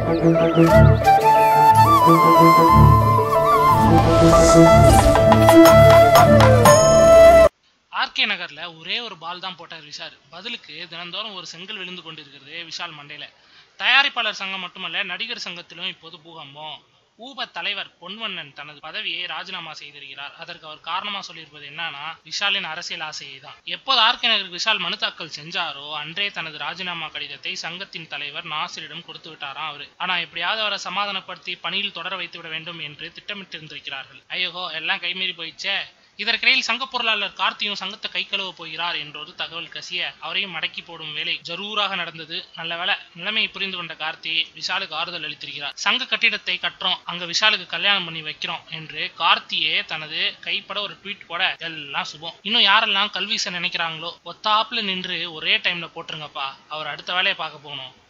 RK நகர்ல ஒரே ஒரு பால் தான் போட்டார் விஷால் பதிலுக்கு தினந்தோறும் ஒரு செங்கல் விழுந்து கொண்டிருக்கிறது விஷால் மண்டையில தயாரிப்பாளர் சங்கம் மட்டுமல்ல நடிகர் சங்கத்திலும் இப்போது பூகம்பம் ஊப தலைவர் பொன்வண்ணன் தனது பதவியை ராஜினாமா செய்திருக்கிறார் அதற்கு அவர் காரணமா சொல்லியிருப்பது என்னன்னா விஷாலின் அரசியல் ஆசையை தான் எப்போது ஆர்கே நகருக்கு விஷால் மனு தாக்கல் செஞ்சாரோ அன்றே தனது ராஜினாமா கடிதத்தை சங்கத்தின் தலைவர் நாசிரிடம் கொடுத்து விட்டாராம் அவரு ஆனா எப்படியாவது அவரை சமாதானப்படுத்தி பணியில் தொடர வைத்து விட வேண்டும் என்று திட்டமிட்டிருந்திருக்கிறார்கள் ஐயோ எல்லாம் கைமீறி போயிடுச்சே இதற்கிடையில் சங்க பொருளாளர் கார்த்தியும் சங்கத்தை கை கழுவ போகிறார் என்றொரு தகவல் கசிய அவரையும் மடக்கி போடும் வேலை ஜரூராக நடந்தது நல்ல வேளை நிலைமையை புரிந்து கொண்ட கார்த்தி விஷாலுக்கு ஆறுதல் அளித்திருக்கிறார் சங்க கட்டிடத்தை கட்டுறோம் அங்க விஷாலுக்கு கல்யாணம் பண்ணி வைக்கிறோம் என்று கார்த்தியே தனது கைப்பட ஒரு ட்வீட் போட எல்லாம் சுபம் இன்னும் யாரெல்லாம் கல்விசை நினைக்கிறாங்களோ ஒத்தாப்புல நின்று ஒரே டைம்ல போட்டுருங்கப்பா அவர் அடுத்த வேலையை பார்க்க போகணும்